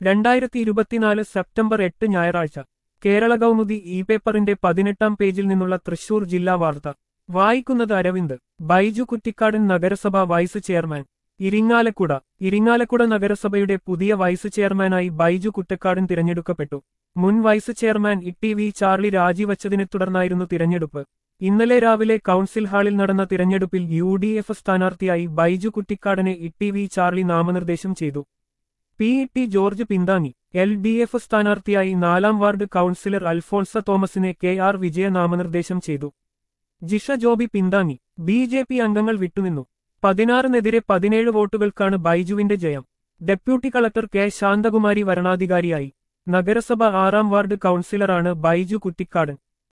രണ്ടായിരത്തി ഇരുപത്തിനാല് സെപ്റ്റംബർ എട്ട് ഞായറാഴ്ച കേരള കൗമുദി ഇ പേപ്പറിന്റെ പതിനെട്ടാം പേജിൽ നിന്നുള്ള തൃശൂർ ജില്ലാ വാർത്ത വായിക്കുന്നത് അരവിന്ദ് ബൈജു കുറ്റിക്കാടൻ നഗരസഭ വൈസ് ചെയർമാൻ ഇരിങ്ങാലക്കുട ഇരിങ്ങാലക്കുട നഗരസഭയുടെ പുതിയ വൈസ് ചെയർമാനായി ബൈജു കുറ്റക്കാടൻ തിരഞ്ഞെടുക്കപ്പെട്ടു മുൻ vice chairman E V Charlie രാജിവച്ചതിനെ തുടർന്നായിരുന്നു തിരഞ്ഞെടുപ്പ് ഇന്നലെ രാവിലെ കൗൺസിൽ ഹാളിൽ നടന്ന തിരഞ്ഞെടുപ്പിൽ യു ഡി എഫ് സ്ഥാനാർത്ഥിയായി ബൈജു കുറ്റിക്കാടനെ ഇ വി ചാർലി നാമനിർദ്ദേശം ചെയ്തു പി ഇ ടി ജോർജ് പിന്താങ്ങി എൽ ഡി എഫ് സ്ഥാനാർത്ഥിയായി നാലാം വാർഡ് കൗൺസിലർ അൽഫോൺസ തോമസിനെ കെ ആർ വിജയ നാമനിർദ്ദേശം ചെയ്തു ജിഷ ജോബി പിന്താങ്ങി ബി ജെ പി അംഗങ്ങൾ വിട്ടുനിന്നു പതിനാറിനെതിരെ പതിനേഴ് വോട്ടുകൾക്കാണ് ബൈജുവിന്റെ ജയം ഡെപ്യൂട്ടി കളക്ടർ കെ ശാന്തകുമാരി വരണാധികാരിയായി നഗരസഭ ആറാം വാർഡ് കൗൺസിലറാണ് ബൈജു കുറ്റിക്കാടൻ